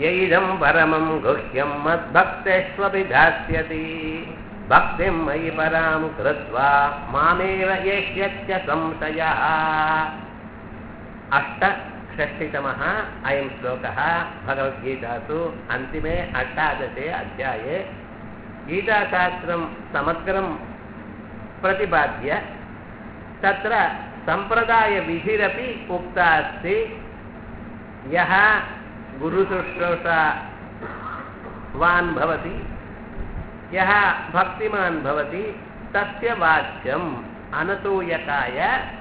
यैदम् परमम् गुह्यम् मद्भक्तेष्वपि दास्यति भक्तिम् मयि पराम् कृत्वा मामेव एष्यत्य संशयः अष्टषष्टितमः अयं श्लोकः भगवद्गीतासु अन्तिमे अष्टादशे अध्याये गीताशास्त्रं समग्रं प्रतिपाद्य तत्र सम्प्रदायविधिरपि उक्ता अस्ति यः गुरुशुश्रूषावान् भवति यः भक्तिमान् भवति तस्य वाच्यम् अनसूयकाय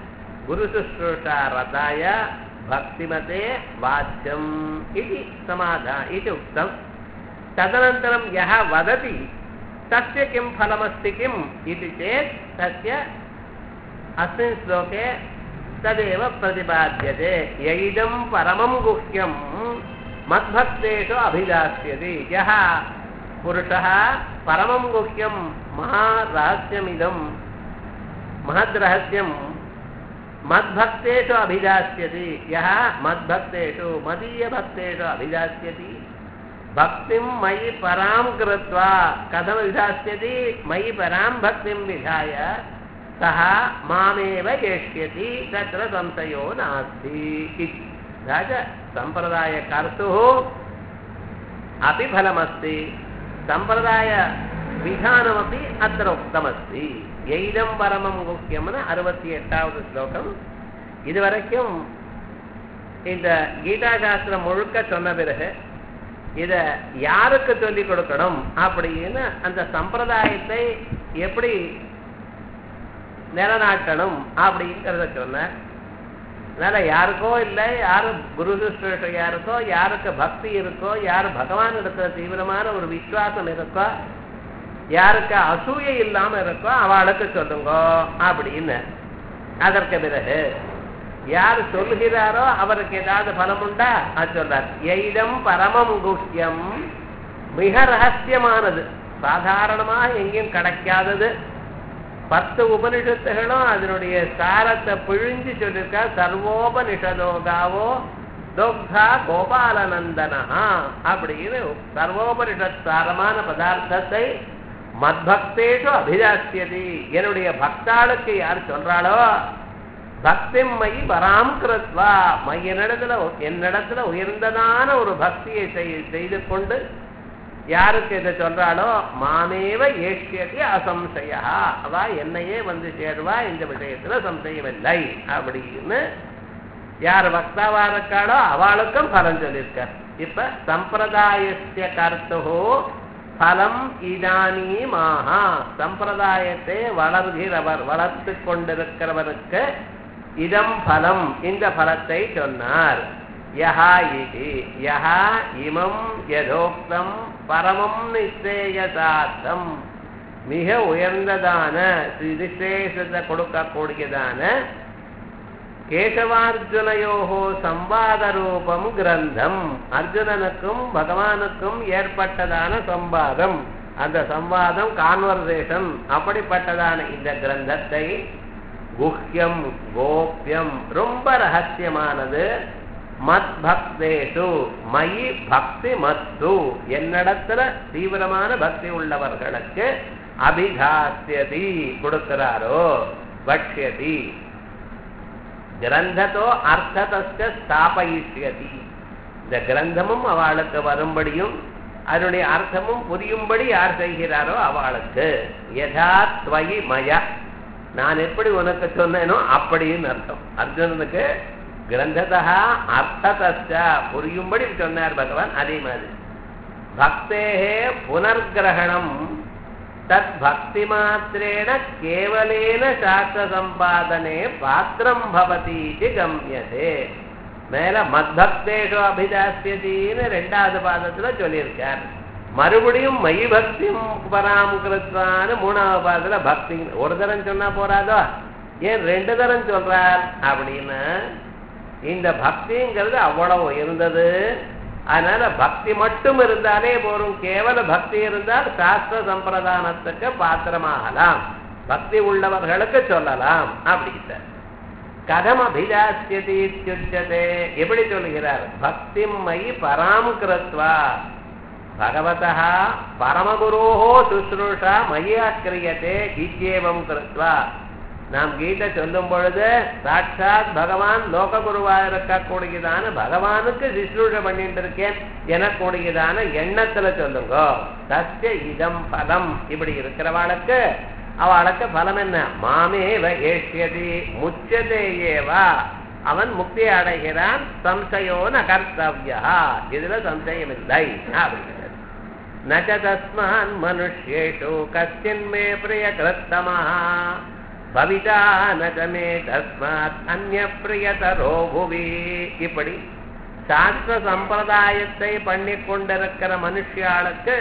गुरुशुश्रूषारताय भक्तिमते वाच्यम् इति समाधा इति उक्तम् तदनन्तरं यः वदति तस्य किं फलमस्ति किम् इति चेत् तस्य अस्मिन् श्लोके तदेव प्रतिपाद्यते यैदं परमं गुह्यं मद्भक्तेषु अभिदास्यति यः पुरुषः परमं गुह्यं महारहस्यमिदं महद्रहस्यं मद्भक्तेषु अभिदास्यति यः मद्भक्तेषु मदीयभक्तेषु अभिदास्यति भक्तिं मयि परां कृत्वा कथं विधास्यति मयि परां भक्तिं विधाय सः मामेव एष्यति तत्र संशयो नास्ति इति च सम्प्रदायकर्तुः अपि फलमस्ति सम्प्रदायविधानमपि अत्र उक्तमस्ति எய்தம் பரமம் முக்கியம்னு அறுபத்தி எட்டாவது ஸ்லோகம் இதுவரைக்கும் இந்த கீதா சாஸ்திரம் முழுக்க சொன்ன பிறகு இத யாருக்கு சொல்லிக் கொடுக்கணும் அப்படின்னு அந்த சம்பிரதாயத்தை எப்படி நிலநாட்டணும் அப்படிங்கிறத சொன்னார் அதனால யாருக்கோ இல்லை யாரு குரு சுஷ்ரேஷ யாருக்கோ யாருக்கு பக்தி இருக்கோ யார் பகவான் இடத்துல தீவிரமான ஒரு விசுவாசம் இருக்கோ யாருக்கு அசூயை இல்லாம இருக்கோ அவளுக்கு சொல்லுங்க அப்படின்னு அதற்கு பிறகு யார் சொல்லுகிறாரோ அவருக்கு ஏதாவது பலம் உண்டா அது சொல்றார் எய்தம் பரமம் குஹ்யம் மிக ரகசியமானது சாதாரணமாக எங்கேயும் கிடைக்காதது பத்து உபனிஷத்துகளும் அதனுடைய சாரத்தை பிழிஞ்சு சொல்லியிருக்கா சர்வோபனிஷதோகாவோ தோக்தா கோபாலநந்தனா அப்படின்னு சர்வோபனிஷத் சாரமான பதார்த்தத்தை மத்பக்தேஷு அபிதாசியதி என்னுடைய பக்தாளுக்கு யார் சொல்றாளோ பக்தி மை பராம் கிருத்வா மையனிடத்துல என்னிடத்துல உயர்ந்ததான ஒரு பக்தியை செய்து கொண்டு யாருக்கு இதை சொல்றாளோ மாமேவ ஏஷ்யதி அசம்சயா அவ என்னையே வந்து சேருவா இந்த விஷயத்துல சம்சயமில்லை அப்படின்னு யார் பக்தாவா இருக்காளோ அவளுக்கும் பலம் சொல்லியிருக்கார் இப்ப சம்பிரதாயத்திய கர்த்தோ பலம் இதானீமாகா சம்பிரதாயத்தை வளர்கிறவர் வளர்த்து கொண்டிருக்கிறவருக்கு இதம் பலம் இந்த பலத்தை சொன்னார் யஹா இது யஹா இமம் யதோக்தம் பரமம் நிச்சயசார்த்தம் மிக உயர்ந்ததான விசேஷத்தை கொடுக்கக்கூடியதான கேசவார்ஜுனையோகோ சம்பாத ரூபம் கிரந்தம் அர்ஜுனனுக்கும் பகவானுக்கும் ஏற்பட்டதான சம்பாதம் அந்த சம்பாதம் கான்வர்சேஷன் அப்படிப்பட்டதான இந்த கிரந்தத்தை குஹ்யம் கோப்யம் ரொம்ப ரகசியமானது மத் பக்தேஷு மயி பக்தி மத்து என்னிடத்துல தீவிரமான பக்தி உள்ளவர்களுக்கு அபிகாசியதி கொடுக்கிறாரோ பக்ஷதி கிரந்தத்தோ அர்த்தத்தை ஸ்தாபயிஷ்யதி இந்த கிரந்தமும் அவளுக்கு வரும்படியும் அதனுடைய அர்த்தமும் புரியும்படி யார் செய்கிறாரோ அவளுக்கு யதா துவயி மய நான் எப்படி உனக்கு சொன்னேனோ அப்படின்னு அர்த்தம் அர்ஜுனனுக்கு கிரந்ததா அர்த்தத்தை புரியும்படி சொன்னார் பகவான் அதே மாதிரி பக்தேகே புனர்கிரகணம் தத் பக்தி மாத்திரேன கேவலேன சாஸ்திர சம்பாதனே பாத்திரம் பவதி கம்யதே மேல மத்பக்தேஷு அபிதாசியத்தின்னு ரெண்டாவது பாதத்துல சொல்லியிருக்கார் மறுபடியும் மை பக்தியும் பராம் கிருத்வான்னு மூணாவது பாதத்துல பக்தி ஒரு தரம் சொன்னா போறாதோ ஏன் ரெண்டு தரம் சொல்றார் அப்படின்னு இந்த பக்திங்கிறது அவ்வளவு உயர்ந்தது அதனால பக்தி மட்டும் இருந்தாலே போரும் கேவல பக்தி இருந்தால் சாஸ்திர சம்பிரதானத்துக்கு பாத்திரமாகலாம் பக்தி உள்ளவர்களுக்கு சொல்லலாம் அப்படின்ட்டு கதம் அபிதாசியதி இத்தியுச்சதே எப்படி சொல்லுகிறார் பக்தி மயி பராம் கிருத்வா பகவதா பரமகுரோஹோ சுஸ்ரூஷா மயா கிரியதே இத்தியேவம் கிருத்வா நாம் கீதை சொல்லும் பொழுது சாட்சாத் பகவான் லோககுருவா இருக்கக்கூடியதான பகவானுக்கு சிஸ்ரூஷ பண்ணிட்டு இருக்கேன் எனக்கூடியதான எண்ணத்துல சொல்லுங்க சத்திய இதம் பலம் இப்படி இருக்கிறவாளுக்கு அவளுக்கு பலம் என்ன மாமேவ ஏஷ்யதி முச்சதேயேவா அவன் முக்தி அடைகிறான் சம்சயோ ந கர்த்தவியா இதுல சம்சயம் இல்லை அப்படிங்கிறது நச்ச தஸ்மான் மனுஷ்யேஷு கஸ்தின்மே பிரிய கிருத்தமஹா பவிதா நகமே தஸ்மாத் அந்நிய பிரியதரோ புவி இப்படி சாஸ்திர சம்பிரதாயத்தை பண்ணி கொண்டிருக்கிற மனுஷியாளுக்கு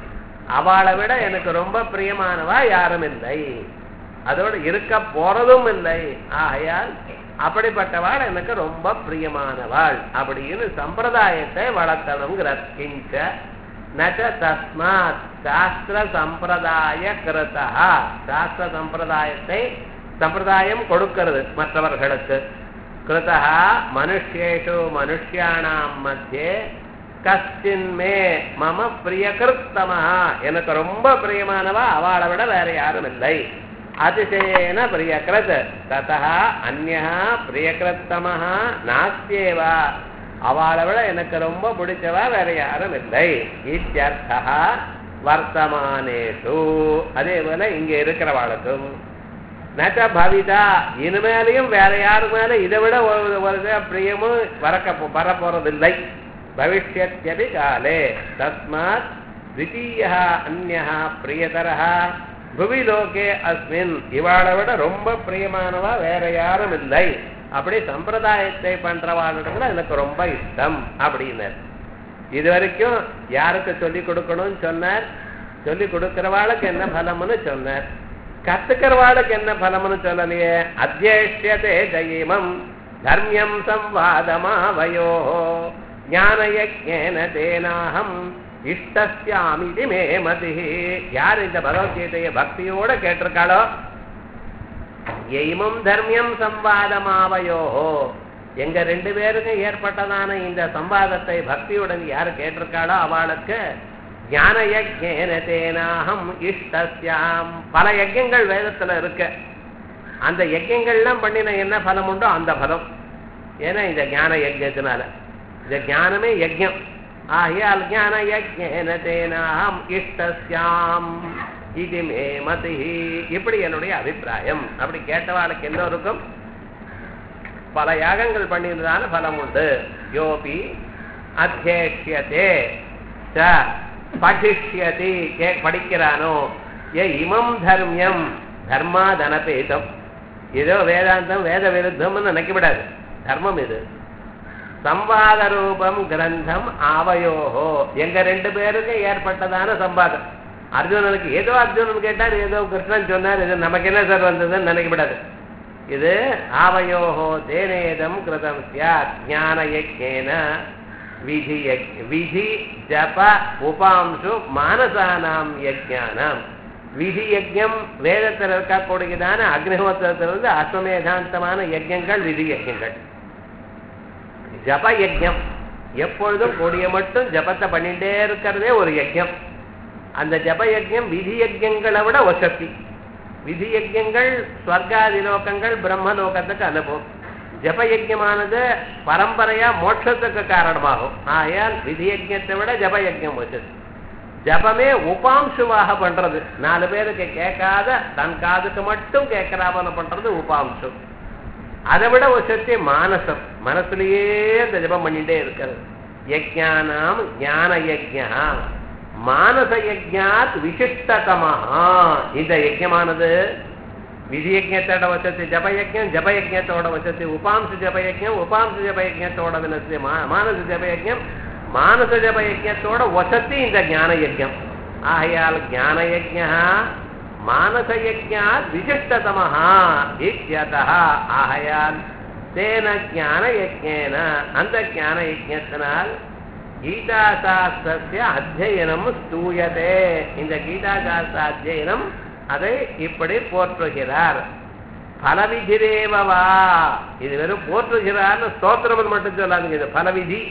அவளை விட எனக்கு ரொம்ப பிரியமானவா யாரும் இல்லை அதோடு இருக்க போறதும் இல்லை ஆகையால் அப்படிப்பட்டவாள் எனக்கு ரொம்ப பிரியமானவாள் அப்படின்னு சம்பிரதாயத்தை வளர்த்தணுங்கிறார் கிஞ்ச நச்ச தஸ்மாத் சாஸ்திர சம்பிரதாய கிருதா சாஸ்திர சம்பிரதாயத்தை சம்பிரதாயம் கொடுக்கிறது மற்றவர்களுக்கு கிருதா மனுஷேஷு மனுஷியானாம் மத்தியே கஸ்டின்மே மம பிரியகிருத்தமா எனக்கு ரொம்ப பிரியமானவா அவளை விட வேற யாரும் இல்லை அதிசயேன பிரியகிருத் ததா அந்யா பிரியகிருத்தமா நாஸ்தியேவா அவளை விட எனக்கு ரொம்ப பிடிச்சவா வேற யாரும் இல்லை இத்தியர்த்தா வர்த்தமானேஷு அதே போல இங்க இருக்கிறவாளுக்கும் நச்ச பவிதா இனிமேலையும் வேற யாரு மேல இதை விட ஒரு ஒரு பிரியமும் வரக்க வரப்போறதில்லை பவிஷ்யத்யபி காலே தஸ்மாத் द्वितीयः अन्यः பிரியதரः புவி லோகே அஸ்மின் இவாளை விட ரொம்ப பிரியமானவா வேற யாரும் இல்லை அப்படி சம்பிரதாயத்தை பண்றவாளிடத்துல எனக்கு ரொம்ப இஷ்டம் அப்படின்னார் இது வரைக்கும் யாருக்கு சொல்லி கொடுக்கணும்னு சொன்னார் சொல்லி கொடுக்கிறவாளுக்கு என்ன பலம்னு சொன்னார் கத்துக்கிறவாளுக்கு என்ன பலம்னு சொல்லலையே அத்தியேஷ்யதே ஜெயீமம் தர்மியம் சம்வாதமாவயோ ஞானயஜேன தேனாகம் இஷ்டஸ்யாமிதி மே மதி யார் இந்த பகவத்கீதையை பக்தியோட கேட்டிருக்காளோ எய்மம் தர்மியம் சம்வாதமாவையோ எங்க ரெண்டு பேருக்கும் ஏற்பட்டதான இந்த சம்வாதத்தை பக்தியுடன் யார் கேட்டிருக்காளோ அவளுக்கு ஞான யஜ்ஞேன தேனாகம் இஷ்டஸ்யாம் பல யஜ்யங்கள் வேதத்துல இருக்கு அந்த யஜ்யங்கள்லாம் பண்ணின என்ன பலம் உண்டோ அந்த பலம் ஏன்னா இந்த ஞான யஜ்யத்தினால இந்த ஞானமே யஜ்யம் ஆகியால் ஞான யஜ்ஞேன தேனாகம் இஷ்டஸ்யாம் இது மே மதி இப்படி என்னுடைய அபிப்பிராயம் அப்படி கேட்டவாளுக்கு எல்லோருக்கும் பல யாகங்கள் பண்ணியிருந்தான பலம் உண்டு யோபி அத்தியேஷ்யதே ச படிஷ்யதி கே படிக்கிறானோ ஏ இமம் தர்மியம் தர்மாதனபேதம் ஏதோ வேதாந்தம் வேத விருத்தம்னு நினைக்கப்படாது தர்மம் இது சம்வாத ரூபம் கிரந்தம் ஆவயோஹோ எங்க ரெண்டு பேருக்கும் ஏற்பட்டதான சம்பாதம் அர்ஜுனனுக்கு ஏதோ அர்ஜுனன் கேட்டார் ஏதோ கிருஷ்ணன் சொன்னார் இது நமக்கு என்ன சார் வந்ததுன்னு நினைக்கப்படாது இது ஆவயோஹோ தேனேதம் கிருதம் சியாத் ஞான யஜ்ஞேன விதி யஜ்- விதி ஜப உபாம்சு மானசானாம் யஜ்ஞானம் விதி யஜ்ஞம் வேதத்தில் இருக்கக்கூடியதான அக்னிஹோத்திரத்திலிருந்து அஸ்வமேதாந்தமான யஜ்ஞங்கள் விதி யஜ்ஞங்கள் ஜப யஜ்ஞம் எப்பொழுதும் கொடிய மட்டும் ஜபத்தை பண்ணிட்டே இருக்கிறதே ஒரு யஜ்ஞம் அந்த ஜப யஜ்ஞம் விதி யஜ்ஞங்களை விட வசதி விதி யஜ்ஞங்கள் ஸ்வர்காதி லோகங்கள் பிரம்மலோகத்துக்கு அனுபவம் ஜப யஜ்ஞமானது பரம்பரையா மோட்சத்துக்கு காரணமாகும் ஆகையால் விதி யஜ்ஞத்தை விட ஜப யஜ்ஞம் வசதி ஜபமே உபாம்சுவாக பண்றது நாலு பேருக்கு கேட்காத தன் காதுக்கு மட்டும் கேட்கறாமல பண்றது உபாம்சு அதை விட ஒரு சக்தி மானசம் மனசுலயே இந்த ஜபம் பண்ணிட்டே இருக்கிறது யஜ்ஞானாம் ஞான யஜ்ஞா மானச யஜ்ஞாத் விசிஷ்டதமாக இந்த யஜ்ஞமானது விதி யஜ்ஞத்தோட வசதி ஜப யஜ்ஞம் ஜப யஜ்ஞத்தோட வசதி உபாம்ச ஜப யஜ்ஞம் உபாம்ச ஜப யஜ்ஞத்தோட வினசி மானச ஜப யஜ்ஞம் மானச ஜப யஜ்ஞத்தோட வசதி இந்த ஞான யஜ்ஞம் ஆகையால் ஞான யஜ்ஞா மானச யஜ்ஞாத் விசிஷ்டதமः இத்யதः ஆகையால் தேன ஞான யஜ்ஞேன அந்த ஞான யஜ்ஞத்தினால் கீதா சாஸ்திரஸ்ய அத்தியனம் ஸ்தூயதே இந்த கீதா சாஸ்திர அத்தியனம் அதை இப்படி போற்றுகிறார் பலவிதிரேவவா இது வெறும் போற்றுகிறான்னு ஸ்தோத்திரம் மட்டும் சொல்லாதுங்க இது பலவிதி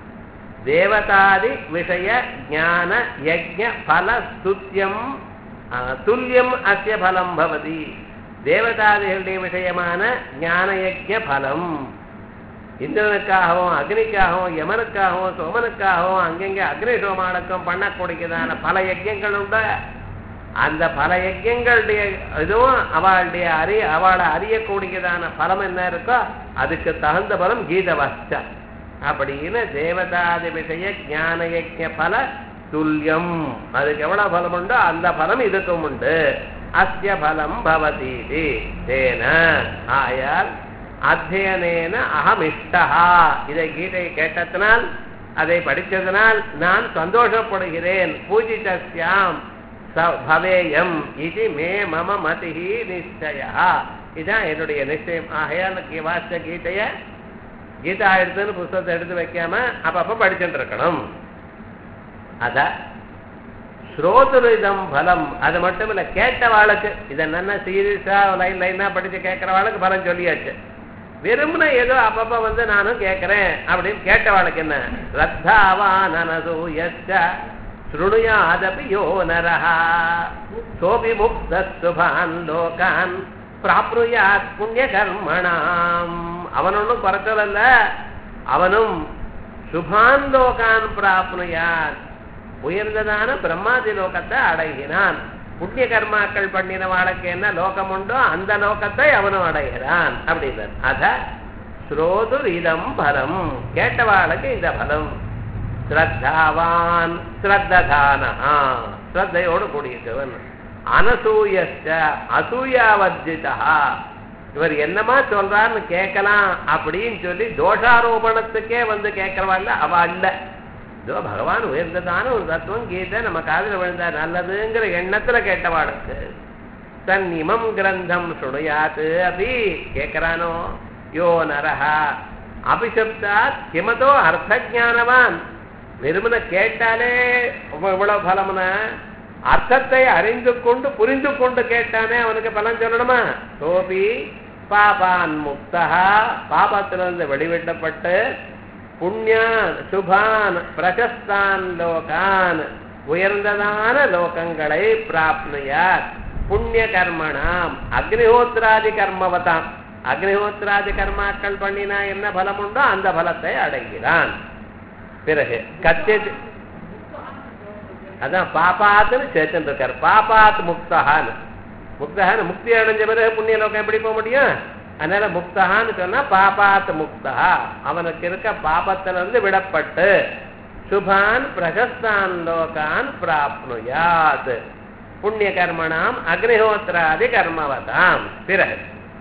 தேவதாதி விஷய ஞான யஜ்ஞ பல ஸ்துத்தியம் துல்லியம் அஸ்ய பலம் பவதி தேவதாதிகளுடைய விஷயமான ஞான யஜ்ஞ பலம் இந்திரனுக்காகவும் அக்னிக்காகவும் யமனுக்காகவும் சோமனுக்காகவும் அங்கங்கே அக்னி சோமானக்கம் பண்ணக்கூடியதான பல யஜ்யங்கள் உண்டு அந்த பல யஜ்யங்களுடைய இதுவும் அவளுடைய அறிய அவளை அறியக்கூடியதான பலம் என்ன இருக்கோ அதுக்கு தகுந்த பலம் கீதவஸ்ட அப்படின்னு தேவதாதி விஷய ஞான யஜ்ய பல துல்லியம் அதுக்கு எவ்வளவு பலம் உண்டோ அந்த பலம் இதுக்கும் உண்டு அஸ்ய பலம் பவதீதி தேன ஆயால் அத்தியனேன அகமிஷ்டா இதை கீதை கேட்டதனால் அதை படித்ததனால் நான் சந்தோஷப்படுகிறேன் பூஜிதஸ்யாம் பவேயம் இது மே மம மதிஹி நிச்சயா இதான் என்னுடைய நிச்சயம் ஆகையால் வாசித்த கீதைய கீதா எடுத்துன்னு புஸ்தகத்தை எடுத்து வைக்காம அப்பப்ப படிச்சுட்டு இருக்கணும் அத ஸ்ரோதுரிதம் பலம் அது மட்டும் இல்ல கேட்டவாளுக்கு இதை நல்லா சீரியஸா லைன் லைனா படிச்சு கேட்கறவாளுக்கு பலம் சொல்லியாச்சு வெறும்னா ஏதோ அப்பப்ப வந்து நானும் கேட்கிறேன் அப்படின்னு கேட்டவாளுக்கு என்ன ரத்தாவானனசூயச்ச ஸ்ருணுயாதபி யோ நரஹா சோபி முக்த சுபான் லோகான் பிராப்னுயாத் புண்ணிய கர்மணாம் அவன் ஒன்றும் குறைச்சல் அல்ல அவனும் சுபான் லோகான் பிராப்னுயாத் உயர்ந்ததான பிரம்மாதி லோகத்தை அடைகிறான் புண்ணிய கர்மாக்கள் பண்ணின வாழ்க்கை என்ன லோகம் உண்டோ அந்த லோகத்தை அவனும் அடைகிறான் அப்படின்றது அத ஸ்ரோது இதம் பலம் கேட்டவாளுக்கு இந்த பலம் ஸ்ரத்தாவான் ஸ்ரத்ததானா ஸ்ரத்தையோடு கூடியவன் அனசூயஸ்ட அசூயாவர்ஜிதா இவர் என்னமா சொல்றான்னு கேட்கலாம் அப்படின்னு சொல்லி தோஷாரோபணத்துக்கே வந்து கேட்கிறவாள் அவ இல்ல இதோ பகவான் உயர்ந்ததான ஒரு தத்துவம் கீதை நம்ம காதில் விழுந்தா நல்லதுங்கிற எண்ணத்துல கேட்டவாளுக்கு தன் இமம் கிரந்தம் சுடையாத்து அப்படி கேட்கிறானோ யோ நரஹா அபிஷப்தாத் கிமதோ அர்த்த ஜானவான் வெறுமனை கேட்டாலே இவ்வளவு பலம்னா அர்த்தத்தை அறிந்து கொண்டு புரிந்து கொண்டு கேட்டானே அவனுக்கு பலன் சொல்லணுமா சோபி பாபான் முக்தா பாபத்திலிருந்து வெளிவிட்டப்பட்டு புண்ணியான் சுபான் பிரசஸ்தான் லோகான் உயர்ந்ததான லோகங்களை பிராப்னுயார் புண்ணிய கர்மணாம் அக்னிஹோத்ராதி கர்மவதாம் அக்னிஹோத்ராதி கர்மாக்கள் பண்ணினா என்ன பலம் உண்டோ அந்த பலத்தை அடைகிறான் பிறகு கத்தியது அதான் பாப்பாத்துன்னு சேர்த்துட்டு இருக்காரு பாப்பாத் முக்தகான்னு முக்தகான்னு முக்தி அடைஞ்ச பிறகு புண்ணிய லோகம் எப்படி போக முடியும் அதனால முக்தகான்னு சொன்னா பாபாத் முக்தா அவனுக்கு இருக்க பாபத்திலிருந்து விடப்பட்டு சுபான் பிரகஸ்தான் லோகான் பிராப்னுயாத் புண்ணிய கர்மணாம் அக்னிஹோத்திராதி கர்மவதாம் பிறகு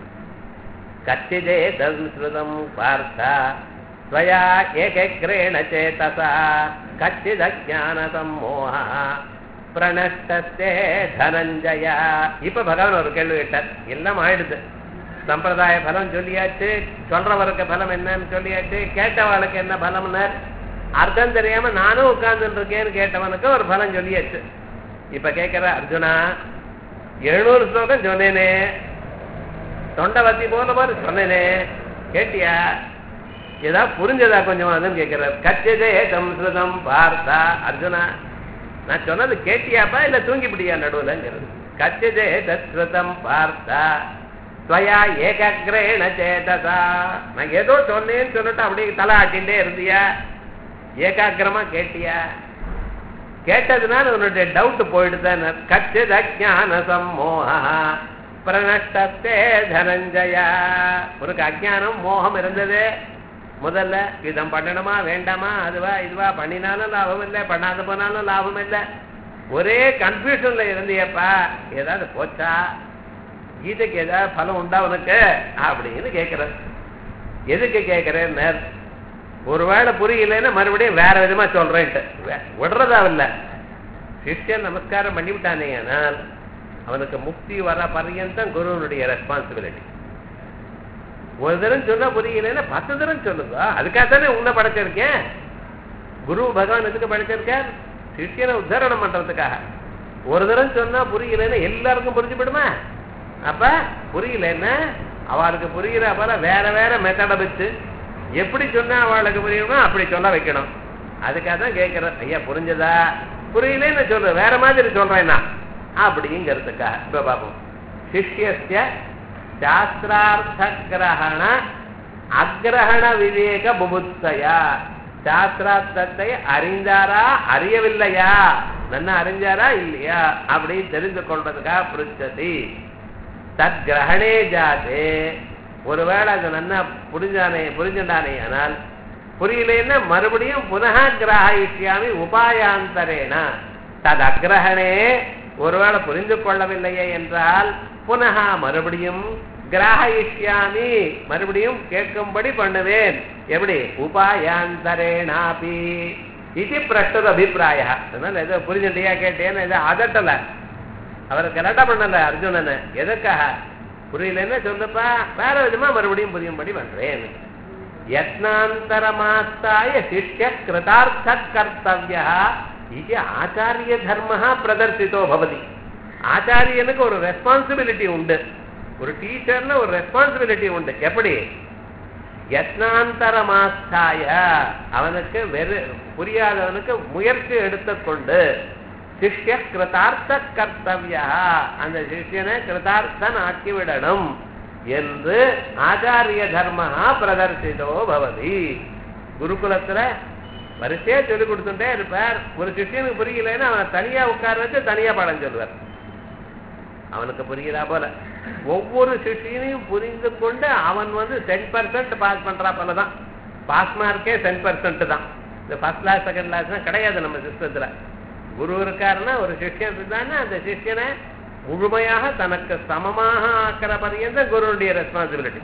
கச்சிதே தன்ஸ்ருதம் பார்த்தா ஸ்வயா ஏகக்ரேண சேதசா கச்சிதஜான சம்மோக பிரணஷ்டஸ்தே தனஞ்சயா இப்ப பகவான் ஒரு கேள்வி கேட்டார் எல்லாம் ஆயிடுது சம்பிரதாய பலம் சொல்லியாச்சு சொல்றவருக்கு பலம் என்னன்னு சொல்லியாச்சு கேட்டவளுக்கு என்ன பலம்னார் அர்த்தம் தெரியாம நானும் உட்கார்ந்துட்டு இருக்கேன்னு கேட்டவனுக்கு ஒரு பலம் சொல்லியாச்சு இப்ப கேட்கிற அர்ஜுனா எழுநூறு ஸ்லோகம் சொன்னேனே தொண்டவத்தி போன மாதிரி சொன்னேனே கேட்டியா ஏதாவது புரிஞ்சதா கொஞ்சம் அதுன்னு கேட்கிறார் கச்சதே சம்ஸ்கிருதம் பார்த்தா அர்ஜுனா நான் சொன்னது கேட்டியாப்பா இல்ல தூங்கிப்பிடியா நடுவுலங்கிறது கச்சதே தத்ருதம் பார்த்தா ஸ்வயா ஏகக்ரேண சேதசா நான் ஏதோ சொன்னேன்னு சொல்லிட்டு அப்படியே தலை ஆட்டின்டே இருந்தியா ஏகாகிரமா கேட்டியா கேட்டதுனால உன்னுடைய டவுட் போயிடுதான் கச்சித அஜான சம்மோக பிரணஷ்டத்தே தனஞ்சயா உனக்கு அஜானம் மோகம் இருந்தது முதல்ல இதம் பண்ணணுமா வேண்டாமா அதுவா இதுவா பண்ணினாலும் லாபம் இல்லை பண்ணாத போனாலும் லாபம் இல்லை ஒரே கன்ஃபியூஷன்ல இருந்தியப்பா ஏதாவது போச்சா கீதைக்கு ஏதாவது பலம் உண்டா உனக்கு அப்படின்னு கேட்கிறார் எதுக்கு கேட்கிறேன் ஒருவேளை புரியலன்னா மறுபடியும் வேற விதமா சொல்றேன்ட்டு விடுறதா இல்ல சிஷ்யன் நமஸ்காரம் பண்ணிவிட்டானே ஆனால் அவனுக்கு முக்தி வர பர்யந்தம் குருவனுடைய ரெஸ்பான்சிபிலிட்டி ஒரு தரம் சொன்னா புரியலன்னா பத்து தரம் சொல்லுங்க அதுக்காக தானே உன்னை படைச்சிருக்கேன் குரு பகவான் எதுக்கு படைச்சிருக்கார் சிஷ்யனை உத்தாரணம் பண்றதுக்காக ஒரு தரம் சொன்னா புரியலன்னா எல்லாருக்கும் புரிஞ்சு போயிடுமா அப்ப புரியலன்னா அவளுக்கு புரியுற போல வேற வேற மெத்தடை வச்சு எப்படி சொன்னா அவளுக்கு புரியணுமோ அப்படி சொல்ல வைக்கணும் அதுக்காக தான் கேட்கிறேன் ஐயா புரிஞ்சதா புரியலன்னு சொல்றேன் வேற மாதிரி சொல்றேன்னா அப்படிங்கிறதுக்காக இப்ப பாப்போம் சிஷ்யஸ்ய சாஸ்திரார்த்த கிரகண அக்கிரகண விவேக புபுத்சயா சாஸ்திரார்த்தத்தை அறிந்தாரா அறியவில்லையா நன்னா அறிஞ்சாரா இல்லையா அப்படின்னு தெரிந்து கொள்றதுக்காக பிரிச்சதி தத் கிரகணே ஜாதே ஒருவேளை அது நன்னா புரிஞ்சானே புரிஞ்சுட்டானே ஆனால் புரியலன்னா மறுபடியும் புனக கிரகிஷ்யாமி உபாயாந்தரேன தத் அக்கிரகணே ஒருவேளை புரிந்து கொள்ளவில்லையே என்றால் புனக மறுபடியும் கிராகிஷ்யாமி மறுபடியும் கேட்கும்படி பண்ணுவேன் எப்படி உபாயாந்தரேனாபி இது பிரஷ்டத அபிப்பிராய அதனால ஏதோ புரிஞ்சுட்டியா கேட்டேன்னு ஏதோ அதட்டல அவர் கரெக்டா பண்ணல அர்ஜுனன் எதுக்காக புரியலன்னு சொல்லுப்பா வேற விதமா மறுபடியும் புரியும்படி பண்றேன் யத்னாந்தரமாஸ்தாய சிஷ்ய கிருதார்த்த கர்த்தவிய இது ஆச்சாரிய தர்ம பிரதர்சித்தோ பவதி ஆச்சாரியனுக்கு ஒரு ரெஸ்பான்சிபிலிட்டி உண்டு ஒரு டீச்சர்ல ஒரு ரெஸ்பான்சிபிலிட்டி உண்டு எப்படி யத்னாந்தரமாஸ்தாய அவனுக்கு வெறு புரியாதவனுக்கு முயற்சி எடுத்துக்கொண்டு சிஷ்ய கிருதார்த்த கர்த்தவியா அந்த சிஷ்யனை கிருதார்த்தன் ஆக்கிவிடணும் என்று ஆச்சாரிய தர்மஹா பிரதர்சிதோ பவதி குருகுலத்துல வரிசையா சொல்லி கொடுத்துட்டே இருப்பார் ஒரு சிஷ்யனுக்கு புரியலன்னு அவனை தனியா உட்கார வச்சு தனியா பாடம் சொல்லுவார் அவனுக்கு புரியுதா போல ஒவ்வொரு சிஷியனையும் புரிந்து கொண்டு அவன் வந்து டென் பர்சன்ட் பாஸ் பண்றா போல தான் பாஸ் மார்க்கே டென் பர்சன்ட் தான் இந்த ஃபர்ஸ்ட் கிளாஸ் செகண்ட் கிளாஸ் கிடையாது நம்ம சிஸ்டத்துல குரு இருக்காருன்னா ஒரு சிஷ்யன் இருந்தான்னா அந்த சிஷ்யனை முழுமையாக தனக்கு சமமாக ஆக்கிற பரியந்த குருவுடைய ரெஸ்பான்சிபிலிட்டி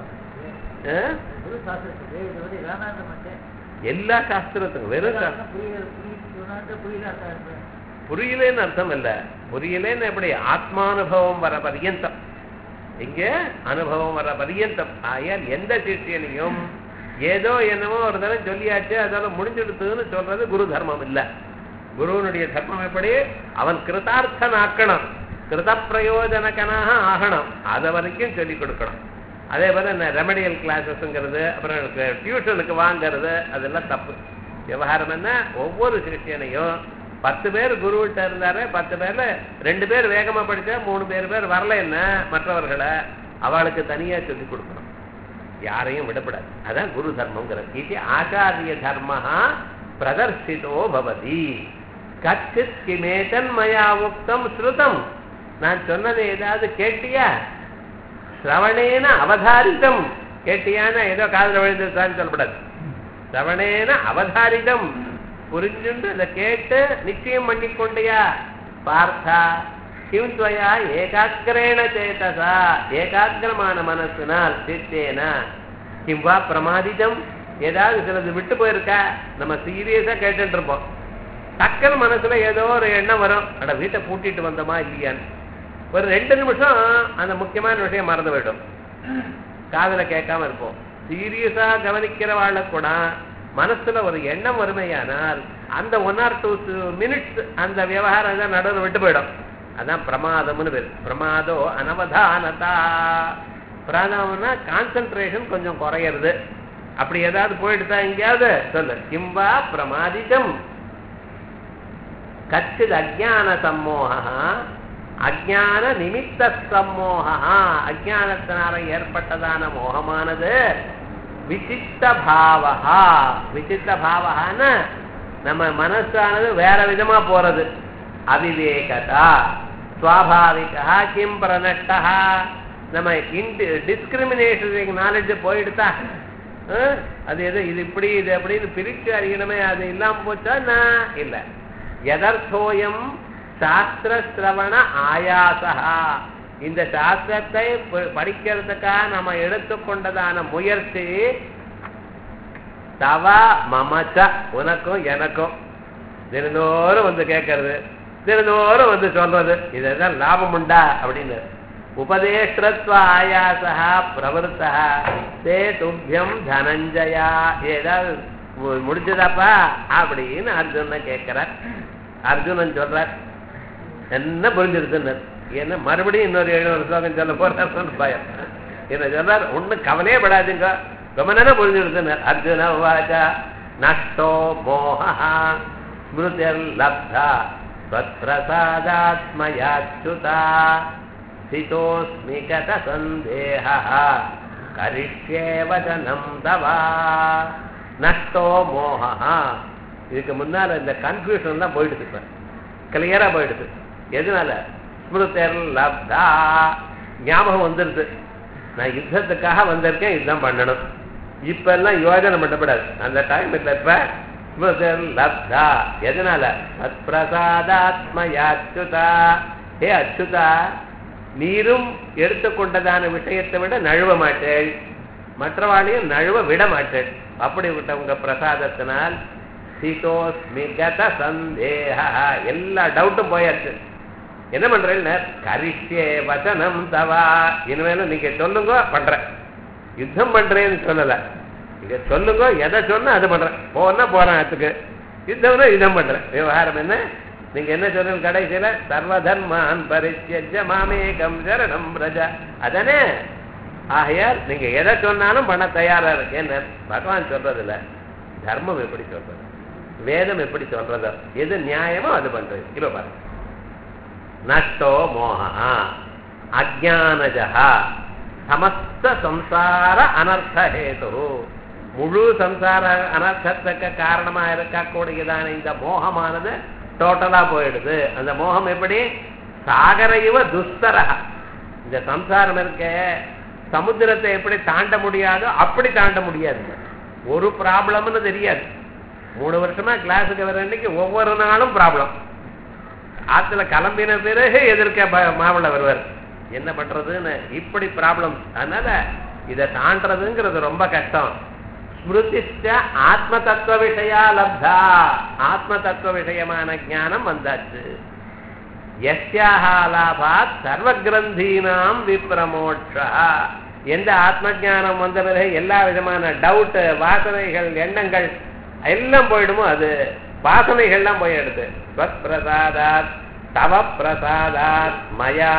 குரு சாஸ்திரத்துக்கு இது வந்து வேதாந்த மட்டும் எல்லா சாஸ்திரத்துக்கும் வெறும் சா- புரியல புரியுது புரியல புரியலேன்னு அர்த்தம் இல்ல புரியலேன்னு எப்படி ஆத்மானுபவம் வர பரியந்தம் இங்க அனுபவம் வர பரியந்தம் ஆயால் எந்த சிஷியனையும் ஏதோ என்னமோ ஒரு தடவை சொல்லியாச்சு அதோட முடிஞ்சிடுத்துன்னு சொல்றது குரு தர்மம் இல்ல குருவனுடைய தர்மம் எப்படி அவன் கிருதார்த்தன் ஆக்கணும் கிருத பிரயோஜனகனாக ஆகணும் அதை வரைக்கும் சொல்லிக் கொடுக்கணும் அதே போல இந்த ரெமடியல் கிளாஸஸ்ங்கிறது அப்புறம் டியூஷனுக்கு வாங்கிறது அதெல்லாம் தப்பு விவகாரம் என்ன ஒவ்வொரு சிஷியனையும் பத்து பேர் குருவிட்ட இருந்தாரு பத்து பேர்ல ரெண்டு பேர் வேகமா படிச்சா மூணு பேர் பேர் வரல என்ன மற்றவர்களை அவளுக்கு தனியா சொல்லி கொடுக்கணும் யாரையும் விடப்படாது அதான் குரு தர்மங்கிறது இது ஆச்சாரிய தர்மஹா பிரதர்சிதோ பவதி கச்சித் கிமேதன் மயா உக்தம் ஸ்ருதம் நான் சொன்னதை ஏதாவது கேட்டியா சிரவணேன அவதாரிதம் கேட்டியானா ஏதோ காதுல விழுந்துதான் சொல்லப்படாது சிரவணேன அவதாரிதம் புரிஞ்சுண்டு அதை கேட்டு நிச்சயம் பண்ணிக்கொண்டியா பார்த்தா கிம் துவயா ஏகாக்கிரேண சேதசா ஏகாக்கிரமான மனசுனால் சித்தேன கிம் வா பிரமாதிதம் ஏதாவது சிலது விட்டு போயிருக்கா நம்ம சீரியஸா கேட்டுட்டு இருப்போம் டக்குன்னு மனசுல ஏதோ ஒரு எண்ணம் வரும் அட வீட்டை பூட்டிட்டு வந்தோமா இல்லையான்னு ஒரு ரெண்டு நிமிஷம் அந்த முக்கியமான விஷயம் மறந்து போயிடும் காதுல கேட்காம இருப்போம் சீரியஸா கவனிக்கிறவாళ్ళ கூட மனசுல ஒரு எண்ணம் வறுமையானால் அந்த ஒன் ஆர் டூ மினிட்ஸ் அந்த விவகாரம் தான் நடுவில் விட்டு போயிடும் அதான் பிரமாதம்னு பேர் பிரமாதோ அனவதானதா பிராணம்னா கான்சென்ட்ரேஷன் கொஞ்சம் குறையிறது அப்படி ஏதாவது போயிடுதா எங்கேயாவது சொல்லு கிம்பா பிரமாதிதம் கச்சித் அஜான சம்மோகா அஜான நிமித்த சம்மோகா அஜானத்தினால ஏற்பட்டதான மோகமானது விசித்த பாவகா விசித்த பாவகான்னு நம்ம மனசானது வேற விதமா போறது அவிவேகதா சுவாபாவிகா கிம் பிரனஷ்டா நம்ம இன்டி டிஸ்கிரிமினேஷன் நாலேஜ் போயிடுதா அஹ், அது எது இது இப்படி இது அப்படின்னு பிரிச்சு அறியணுமே அது இல்லாம போச்சா நான் இல்ல எதர்த்தோயம் சாஸ்திர சிரவண ஆயாசா இந்த சாஸ்திரத்தை ப- படிக்கிறதுக்காக நம்ம எடுத்துக்கொண்டதான முயற்சி தவ மமச்ச உனக்கும் எனக்கும் தினந்தோறும் வந்து கேட்கறது தினந்தோறும் வந்து சொல்றது இதுதான் லாபம் உண்டா அப்படின்னு உபதேஷ்டத்வ ஆயாசா பிரவருத்தா தே துப்பியம் தனஞ்சயா ஏதாவது மு- முடிஞ்சதாப்பா அப்படின்னு அர்ஜுனன் கேட்கிறார் அர்ஜுனன் சொல்றார் என்ன புரிஞ்சிருக்குன்னு என்ன மறுபடியும் இன்னொரு எழுநூறு ஸ்லோகம் சொல்ல போறாருன்னு பயம் என்ன சொல்றார் ஒண்ணும் கவலையே படாதுங்க ரொம்ப நேரம் புரிஞ்சுடுது அர்ஜுன வாச்சா நஷ்டோ மோக ஸ்மிருதிர் லப்தா त्वत्प्रसादात्मयाच्युता स्थितोऽस्मि गतसन्देहः करिष्ये वचनं तव நஷ்டோ மோகா இதுக்கு முன்னால இந்த கன்ஃபியூஷன் தான் போயிடுது இப்ப கிளியரா போயிடுது எதனால ஸ்மிருதர் லப்தா ஞாபகம் வந்துருது நான் யுத்தத்துக்காக வந்திருக்கேன் இதுதான் பண்ணணும் இப்ப எல்லாம் யோஜனை பண்ணப்படாது அந்த டைம் இல்ல இப்ப ஸ்மிருதர் லப்தா எதனால அத்பிரசாதாத்மயாச்சுதா ஹே அச்சுதா நீரும் எடுத்துக்கொண்டதான விஷயத்தை விட நழுவ மாட்டேள் மற்றவாளையும் நழுவ விட மாட்டேள் அப்படிப்பட்ட உங்க பிரசாதத்தினால் சீதோஸ்மி கத சந்தேக எல்லா டவுட்டும் போயாச்சு என்ன பண்றேன்னு கரிஷ்யே வசனம் தவா இனிமேலும் நீங்க சொல்லுங்க பண்றேன் யுத்தம் பண்றேன்னு சொல்லல நீங்க சொல்லுங்க எதை சொன்னா அது பண்றேன் போனா போறேன் அதுக்கு யுத்தம்னா யுத்தம் பண்றேன் விவகாரம் என்ன நீங்க என்ன சொல்றீங்க கடைசியில சர்வதர்மான் பரித்யஜ மாமேகம் சரணம் பிரஜா அதானே ஆகையால் நீங்க எதை சொன்னாலும் பண்ண தயாரா இருக்கேன்னு பகவான் சொல்றது இல்ல தர்மம் எப்படி சொல்றது வேதம் எப்படி சொல்றதோ எது நியாயமோ அது பண்றது இப்ப பாருங்க நஷ்டோ மோகா அஜானஜா சமஸ்த சம்சார அனர்த்த ஹேது முழு சம்சார அனர்த்தத்துக்கு காரணமா இருக்கக்கூடியதான இந்த மோகமானது டோட்டலா போயிடுது அந்த மோகம் எப்படி சாகர இவ துஸ்தரா இந்த சம்சாரம் இருக்க சமுத்திரத்தை எப்படி தாண்ட முடியாதோ அப்படி தாண்ட முடியாது ஒரு ப்ராப்ளம்னு தெரியாது மூணு வருஷமா கிளாஸுக்கு வர அன்னைக்கு ஒவ்வொரு நாளும் ப்ராப்ளம் ஆத்துல கிளம்பின பிறகு எதிர்க்க ப- மாவுள வருவார் என்ன பண்றதுன்னு இப்படி ப்ராப்ளம் அதனால இதை தாண்டறதுங்கிறது ரொம்ப கஷ்டம் ஸ்மிருதிச்ச ஆத்ம தத்துவ விஷயா லப்தா ஆத்ம தத்துவ விஷயமான ஞானம் வந்தாச்சு எஸ்யாக லாபாத் சர்வகிரந்தீனாம் விப்ரமோட்சா எந்த ஆத்ம ஞானம் வந்த பிறகு எல்லா விதமான டவுட் வாசனைகள் எண்ணங்கள் எல்லாம் போயிடுமோ அது வாசனைகள்லாம் போயிடுது ஸ்வத் பிரசாதாத் தவ பிரசாதாத் மயா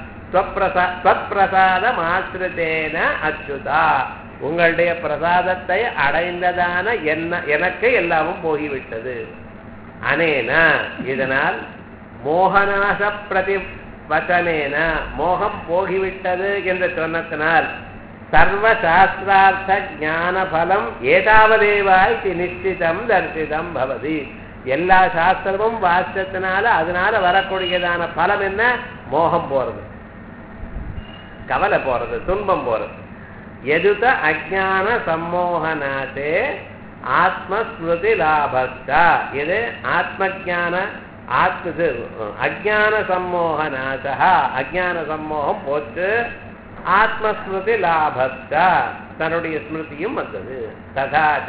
ஸ்வத் பிரசாதம் ஆசிரித்தேன அச்சுதா உங்களுடைய பிரசாதத்தை அடைந்ததான என்ன எனக்கு எல்லாமும் போய்விட்டது அனேன இதனால் மோகநாச பிரதி வச்சனேன மோகம் போகிவிட்டது என்று சொன்னத்தினால் சர்வ சாஸ்திரார்த்த ஞான பலம் ஏதாவதேவா இது நிச்சிதம் தரிசிதம் பவதி எல்லா சாஸ்திரமும் வாசிச்சத்தினால அதனால வரக்கூடியதான பலம் என்ன மோகம் போறது கவலை போறது துன்பம் போறது எதுத அஜான சம்மோகனாதே ஆத்மஸ்மிருதி லாபஸ்தா இது ஆத்ம ஜான ஆத்ம இது, அஜான சம்மோகநாசா அஜான சம்மோகம் போச்சு ஆத்மஸ்மிருதி லாபஸ்தா தன்னுடைய ஸ்மிருதியும் வந்தது ததாச்ச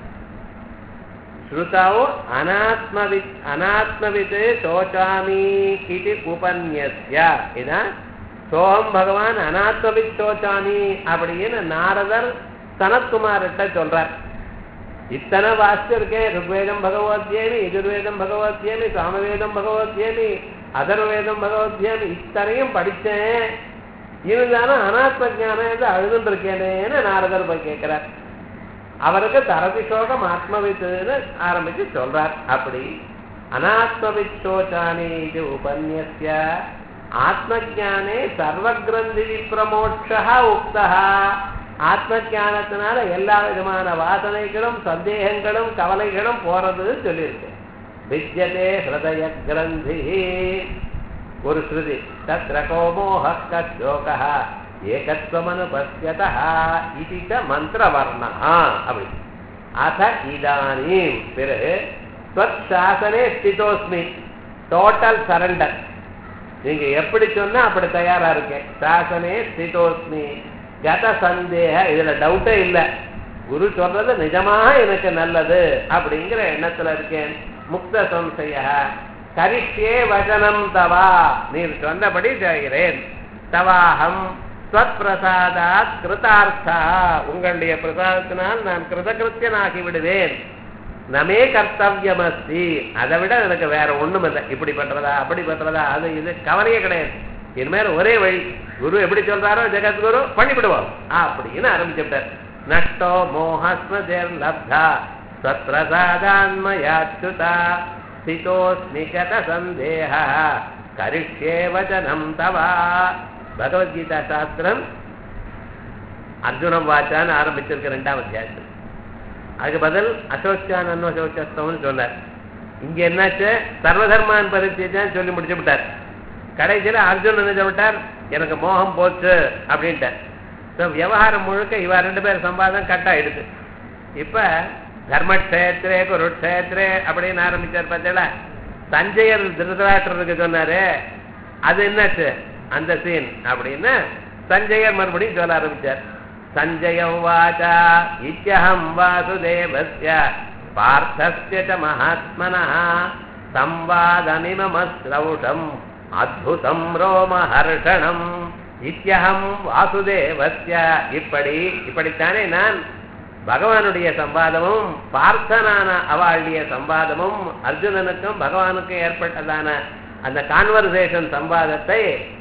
ஸ்ருதௌ அனாத்மவித் அனாத்மவித் சோச்சாமி இது உபன்யஸ்ய இதான் சோகம் பகவான் அனாத்மவித் சோச்சாமி அப்படின்னு நாரதர் சனத்குமார்கிட்ட சொல்றார் இத்தனை வாசிச்சிருக்கேன் ருக்வேதம் பகவத்யேமி எதிர்வேதம் பகவத்யேமி சாமவேதம் பகவத்யேமி அதர்வேதம் பகவத்யேமி இத்தனையும் படிச்சேன் இருந்தாலும் அனாத்ம ஞானம் அழுதுன்னு இருக்கேனேன்னு நாரதர் போய் கேட்கிறார் அவருக்கு தரதிசோகம் ஆத்மவித்துன்னு ஆரம்பிச்சு சொல்றார் அப்படி அனாத்மவித் சோச்சானி இது உபன்யஸ்ய ஆத்மஜானே சர்வகிரந்தி விப்ரமோட்சா உக்தா ஆத்ம ஞானத்தினால எல்லா விதமான வாசனைகளும் சந்தேகங்களும் கவலைகளும் போறதுன்னு சொல்லியிருக்கு வித்யதே ஹிருதய கிரந்தி ஒரு ஸ்ருதி தத்ர கோமோக கச்சோக ஏகத்வமனுபஸ்யதா இது ச மந்திரவர்ணா அப்படி அத இதானீம் பிறகு ஸ்வத் சாசனே ஸ்திதோஸ்மி டோட்டல் சரண்டர் நீங்க எப்படி சொன்னா அப்படி தயாரா இருக்கேன் சாசனே ஸ்திதோஸ்மி கத சந்தேக இதுல டவுட்டே இல்ல குரு சொல்றது நிஜமா எனக்கு நல்லது அப்படிங்கிற எண்ணத்துல இருக்கேன் முக்த சம்சய கரிஷ்யே வசனம் தவா நீர் சொன்னபடி செய்கிறேன் தவாகம் ஸ்வத் பிரசாதாத் கிருதார்த்தா உங்களுடைய பிரசாதத்தினால் நான் கிருதகிருத்தியனாகி விடுவேன் நமே கர்த்தவியமஸ்தி அதை விட எனக்கு வேற ஒண்ணும் இல்லை இப்படி பண்றதா அப்படி பண்றதா அது இது கவலையே கிடையாது இனிமேல் ஒரே வழி குரு எப்படி சொல்றாரோ ஜெகத்குரு பண்ணிவிடுவோம் அப்படின்னு ஆரம்பிச்சுட்டார் நஷ்டோ மோகஸ்மதேர் லப்தா சத்ரசாதான்மயாச்சுதா ஸ்திதோஸ்மி கத சந்தேக கரிஷ்யே வச்சனம் தவா பகவத்கீதா சாஸ்திரம் அர்ஜுனம் வாச்சான்னு ஆரம்பிச்சிருக்க ரெண்டாம் அத்தியாயத்தில் அதுக்கு பதில் அசோச்சான் அன்னோசோச்சஸ்தவம்னு சொன்னார் இங்க என்னாச்சு சர்வதர்மான் பரிச்சயம் சொல்லி முடிச்சு விட்டார் கடைசியில் அர்ஜுன் என்ன சொல்லிட்டார் எனக்கு மோகம் போச்சு அப்படின்ட்டார் ஸோ விவகாரம் முழுக்க இவ ரெண்டு பேர் சம்பாதம் கட் ஆயிடுது இப்ப தர்மக்ஷேத்திரே குருக்ஷேத்திரே அப்படின்னு ஆரம்பிச்சார் பார்த்தீங்களா சஞ்சயர் திருதராஷ்டிரருக்கு சொன்னாரு அது என்னாச்சு அந்த சீன் அப்படின்னு சஞ்சயர் மறுபடியும் சொல்ல ஆரம்பிச்சார் சஞ்சய வாச்சா இத்தியகம் வாசுதேவஸ்ய பார்த்தஸ்ய ச மகாத்மனः சம்வாதமிமமஸ்ரௌஷம் அத்புதம் ரோமஹர்ஷணம் இத்தியகம் வாசுதேவஸ்ய இப்படி இப்படித்தானே நான் பகவானுடைய சம்பாதமும் பார்த்தனான அவளுடைய சம்பாதமும் அர்ஜுனனுக்கும் பகவானுக்கும் ஏற்பட்டதான அந்த கான்வர்சேஷன் சம்பாதத்தை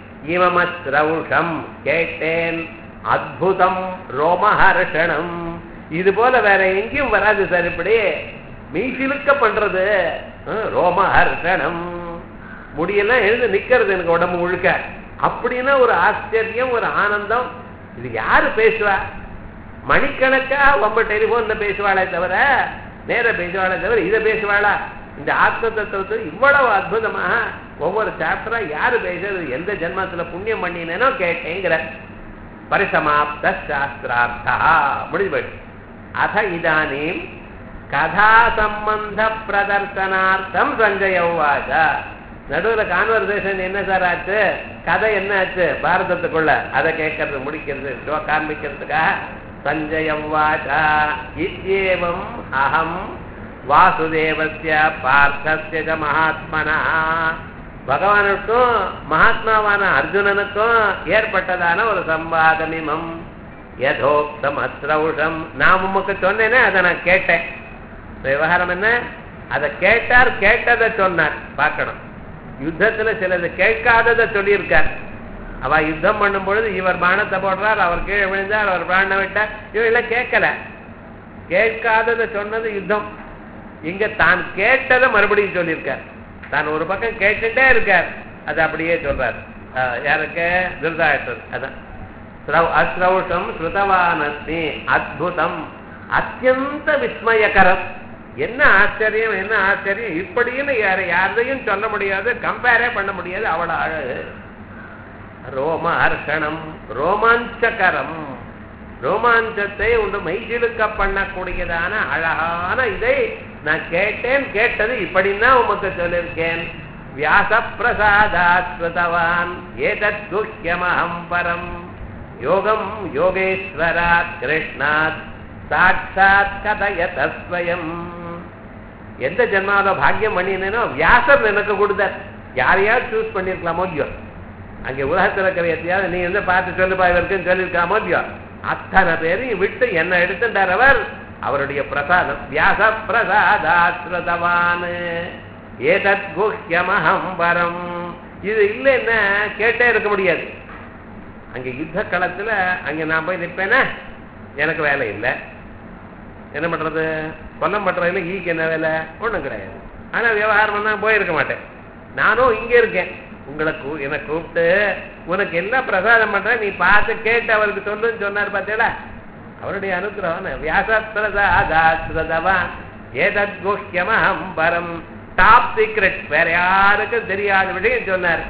இமமஸ்ரௌஷம் கேட்டேன் அத்புதம் ரோமஹர்ஷணம் இது போல வேற எங்கேயும் வராது சார் இப்படி மீசிலுக்க பண்றது ஹம், ரோமஹர்ஷணம் முடியெல்லாம் எழுந்து நிக்கிறது எனக்கு உடம்பு முழுக்க அப்படின்னா ஒரு ஆச்சரியம் ஒரு ஆனந்தம் இது யாரு பேசுவா மணிக்கணக்கா ரொம்ப டெலிபோன்ல பேசுவாளே தவிர நேர பேசுவாளே தவிர இதை பேசுவாளா இந்த ஆத்ம தத்துவத்தை இவ்வளவு அற்புதமா ஒவ்வொரு சாப்டரா யாரு பேசுறது எந்த ஜென்மத்துல புண்ணியம் பண்ணினேனோ கேட்டேங்கிற பரிசமாப்த சாஸ்திரார்த்தா முடிஞ்சு போயிடுச்சு அத இதானீம் கதா சம்பந்த பிரதர்சனார்த்தம் சஞ்சய உவாச்ச நடுவுல கான்வர்சேஷன் என்ன சார் ஆச்சு கதை என்ன ஆச்சு பாரதத்துக்குள்ள அதை கேட்கறது முடிக்கிறது show காண்பிக்கிறதுக்காக சஞ்சய உவாச்ச இத்யேவம் அகம் வாசுதேவஸ்ய பார்த்தஸ்ய ச மகாத்மனா பகவானுக்கும் மகாத்மாவான அர்ஜுனனுக்கும் ஏற்பட்டதான ஒரு சம்பாதமிமம் யதோக்தம் அஸ்ரௌஷம் நான் உமக்கு சொன்னேனே அதை நான் கேட்டேன் விவகாரம் என்ன அதை கேட்டார் கேட்டதை சொன்னார் பார்க்கணும் யுத்தத்துல சிலது கேட்காததை சொல்லியிருக்கார் அவ யுத்தம் பண்ணும் பொழுது இவர் பானத்தை போடுறார் அவர் கீழே விழுந்தார் அவர் பிராண விட்டார் இவெல்லாம் கேட்கல கேட்காததை சொன்னது யுத்தம் இங்க தான் கேட்டதை மறுபடியும் சொல்லியிருக்கார் தான் ஒரு பக்கம் கேட்டுட்டே இருக்கார் அது அப்படியே சொல்றார் அஹ் யாருக்கு திருதாட்டர் அதான் ஸ்ரவ் அஸ்ரௌஷம் ஸ்ருதவானஸ்மி அத்புதம் அத்தியந்த விஸ்மயகரம் என்ன ஆச்சரியம் என்ன ஆச்சரியம் இப்படின்னு யார யாரையும் சொல்ல முடியாது கம்பேரே பண்ண முடியாது அவ்வளவு அழகு ரோம ஹர்ஷணம் ரோமாஞ்சகரம் ரோமாஞ்சத்தை உண்டு மெய்சிலுக்க பண்ணக்கூடியதான அழகான இதை நான் கேட்டேன் கேட்டது இப்படின்னா உமக்கு சொல்லியிருக்கேன் வியாச பிரசாதாத்வதவான் ஏதத் குஹ்யமஹம் பரம் யோகம் யோகேஸ்வராத் கிருஷ்ணாத் சாட்சாத் கதயத ஸ்வயம் எந்த ஜென்மாவில பாக்கியம் பண்ணினேனோ வியாசர் எனக்கு கொடுத்தார் யாரையாவது சூஸ் பண்ணிருக்கலாமோ இல்லையோ அங்க உலகத்துல இருக்கிற எத்தையாவது நீ வந்து பார்த்து சொல்லுப்பா இவருக்குன்னு சொல்லியிருக்காமோ இல்லையோ அத்தனை பேரையும் விட்டு என்ன எடுத்துட்டார் அவர் அவருடைய பிரசாதம் வியாச பிரசாதாஸ்ரதவான் ஏதத் குஹ்யமஹம் பரம் இது இல்லைன்னா கேட்டே இருக்க முடியாது அங்க யுத்த களத்துல அங்க நான் போய் நிற்பேனா எனக்கு வேலை இல்லை என்ன பண்றது கொல்லம் பண்றதுல ஈக்கு என்ன வேலை ஒண்ணும் கிடையாது ஆனா விவகாரம் பண்ணா போயிருக்க மாட்டேன் நானும் இங்க இருக்கேன் உங்களை கூ என்னை கூப்பிட்டு உனக்கு என்ன பிரசாதம் பண்ற நீ பார்த்து கேட்டு அவருக்கு சொல்லுன்னு சொன்னார் பார்த்தேடா அவருடைய அனுகிரகம் வியாசப்பிரசாதாஸ்ரதவான் ஏதத் குஹ்யமஹம் பரம் டாப் சீக்ரெட் வேற யாருக்கும் தெரியாத விஷயம் சொன்னார்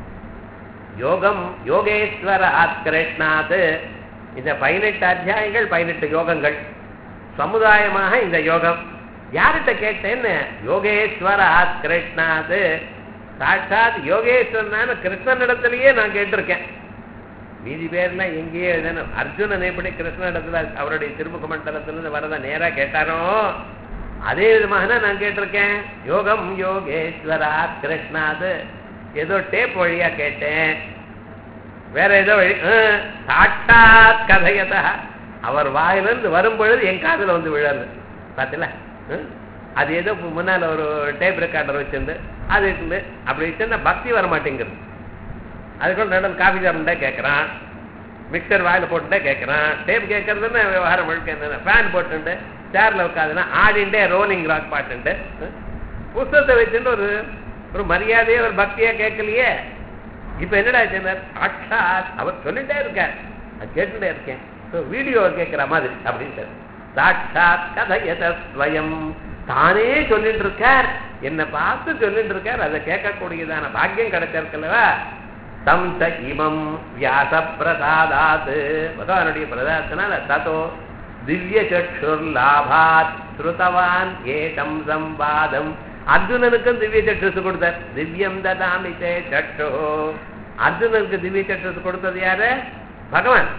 யோகம் யோகேஸ்வராத் கிருஷ்ணாத் இந்த பதினெட்டு அத்தியாயங்கள் பதினெட்டு யோகங்கள் சமுதாயமாக இந்த யோகம் யார்கிட்ட கேட்டேன்னு யோகேஸ்வராத் கிருஷ்ணாத் சாட்சாத் யோகேஸ்வரனான கிருஷ்ணனிடத்திலேயே நான் கேட்டிருக்கேன் மீதி பேர்லாம் எங்கேயே எழுதணும் அர்ஜுனன் எப்படி கிருஷ்ணனிடத்துல அவருடைய திருமுக மண்டலத்திலிருந்து வரத நேரா கேட்டாரோ அதே விதமாக நான் கேட்டிருக்கேன் யோகம் யோகேஸ்வராத் கிருஷ்ணாத் ஏதோ டேப் வழியா கேட்டேன் வேற ஏதோ வழி ஆஹ், சாட்சாத் கதையதா அவர் வாயிலிருந்து வரும் பொழுது என் காதுல வந்து விழறது பார்த்தல அது ஏதோ முன்னால ஒரு டேப் ரெக்கார்டர் வச்சிருந்து அது இருக்குது அப்படி வச்சிருந்தா பக்தி வர மாட்டேங்குது அதுக்குள்ள நடுவில் காஃபி சாப்பிட்டே கேட்கறான் மிக்சர் வாயில போட்டுட்டே கேட்கறான் டேப் கேட்கறதுன்னு விவகாரம் முழுக்க என்ன ஃபேன் போட்டுட்டு சேர்ல உட்காந்துனா ஆடிண்டே ரோலிங் ராக் பாட்டுண்டு புஸ்தகத்தை வச்சுட்டு ஒரு ஒரு மரியாதையே ஒரு பக்தியா கேட்கலையே இப்ப என்னடா சொன்னார் சாட்சாத் அவர் சொல்லிட்டே இருக்கார் நான் கேட்டுட்டே இருக்கேன் வீடியோ கேட்கிற மாதிரி அப்படின்ட்டு சாட்சாத் கதையத ஸ்வயம் தானே சொல்லிட்டு இருக்கார் என்ன பார்த்து சொல்லிட்டு இருக்கார் அதை கேட்கக்கூடியதான பாக்கியம் கிடைச்சிருக்கல்லவா தம் ச இமம் வியாச பிரசாதாத் பகவானுடைய பிரசாதத்தினால ததோ திவ்ய சக்ஷுர் லாபாத் ஸ்ருதவான் ஏகம் சம்பாதம் அர்ஜுனனுக்கும் திவ்ய சற்றுசு கொடுத்தார் திவ்யம் ததாமி தே சட்டோ அர்ஜுனனுக்கு திவ்ய சற்றுசு கொடுத்தது யாரு பகவான்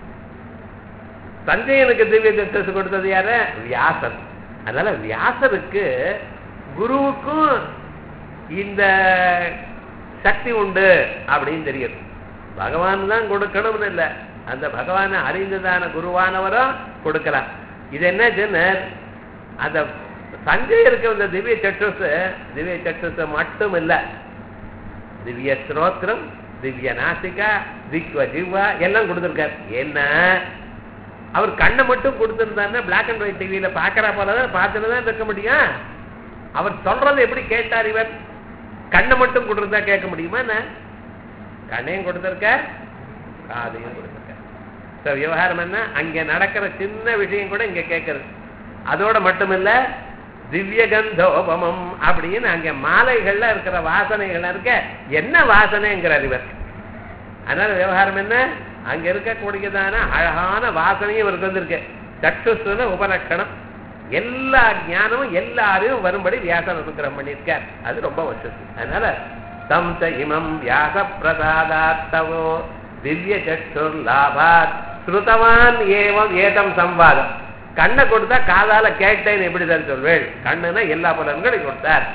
சஞ்சயனுக்கு திவ்ய சற்றுசு கொடுத்தது யாரு வியாசர் அதனால வியாசருக்கு குருவுக்கும் இந்த சக்தி உண்டு அப்படின்னு தெரியுது பகவான் தான் கொடுக்கணும்னு இல்லை அந்த பகவானை அறிந்ததான குருவானவரும் கொடுக்கலாம் இது என்ன சொன்னார் அந்த சஞ்சயருக்கு இந்த திவ்ய சற்றுசு திவ்ய சற்றுசு மட்டும் இல்ல திவ்ய ஸ்ரோத்திரம் திவ்ய நாசிகா திக்வ ஜிவ்வா எல்லாம் கொடுத்துருக்கார் என்ன அவர் கண்ணை மட்டும் கொடுத்துருந்தாருன்னா பிளாக் அண்ட் ஒயிட் டிவியில பாக்குறா போலதான் பார்த்துட்டு தான் இருக்க முடியும் அவர் சொல்றதை எப்படி கேட்டார் இவர் கண்ணை மட்டும் கொடுத்தா கேட்க முடியுமா என்ன கண்ணையும் கொடுத்திருக்கார் காதையும் கொடுத்திருக்கார் So, விவகாரம் என்ன அங்க நடக்கிற சின்ன விஷயம் கூட இங்க கேட்கறது அதோட மட்டுமில்ல திவ்ய கந்தோபமம் அப்படின்னு அங்க மாலைகள்ல இருக்கிற வாசனைகள் இருக்க என்ன வாசனைங்கிறார் இவர் அதனால விவகாரம் என்ன அங்க இருக்கக்கூடியதான அழகான வாசனையும் இவருக்கு வந்திருக்கு சற்றுசுன உபலட்சணம் எல்லா ஞானமும் எல்லாரையும் வரும்படி வியாசம் அனுகிரகம் பண்ணியிருக்கார் அது ரொம்ப வருஷம் அதனால தம் ச இமம் வியாச பிரசாதாத்தவோ திவ்ய சற்றுர் லாபாத் ஸ்ருதவான் ஏவம் ஏதம் சம்வாதம் கண்ணை கொடுத்தா காதால கேட்டேன்னு எப்படி தான் சொல்வேள் கண்ணுனா எல்லா பலன்களையும் கொடுத்தார்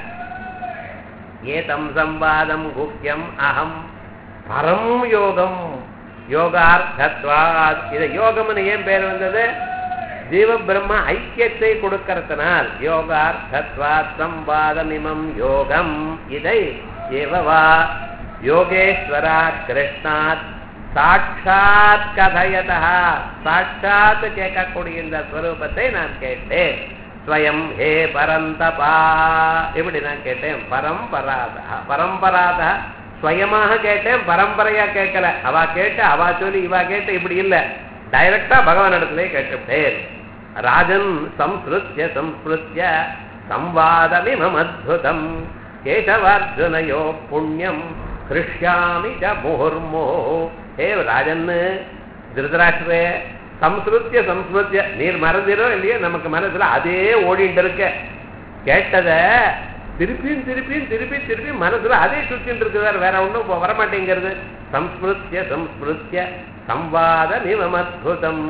ஏதம் சம்வாதம் குக்கியம் அகம் பரம் யோகம் யோகார்த்தத்வாத் இதை யோகம்னு ஏன் பேர் வந்தது ஜீவ பிரம்ம ஐக்கியத்தை கொடுக்கறதுனால் யோகார்த்தத்வாத் சம்வாதமிமம் யோகம் இதை ஏவவா யோகேஸ்வரா கிருஷ்ணாத் சாட்சாத் கதயதா சாட்சாத் கேட்கக்கூடிய இந்த ஸ்வரூபத்தை நான் கேட்டேன் ஸ்வயம் ஹே பரந்தபா இப்படி நான் கேட்டேன் பரம்பராதா பரம்பராதா ஸ்வயமாக கேட்டேன் பரம்பரையா கேட்கல அவ கேட்டு அவ சொல்லி இவா கேட்டு இப்படி இல்ல டைரக்டா பகவான் இடத்துல கேட்டுவிட்டேன் ராஜன் சம்ஸ்ருத்ய சம்ஸ்ருத்ய சம்வாதமிமம் அத்புதம் கேசவார்ஜுனயோ புண்ணியம் கிருஷ்யாமி ச முகுர்மோ ஹே ராஜன்னு திருதராஷ்டிரே சம்ஸ்ருத்திய சம்ஸ்ருத்திய நீர் மறந்துடோ இல்லையோ நமக்கு மனசுல அதே ஓடிட்டு இருக்க கேட்டத திருப்பியும் திருப்பியும் திருப்பி திருப்பி மனசுல அதே சுத்தின்னு இருக்குதார் வேற ஒண்ணும் இப்ப வரமாட்டேங்கிறது சம்ஸ்மிருத்திய சம்ஸ்மிருத்திய சம்வாத நிவமத்புதம்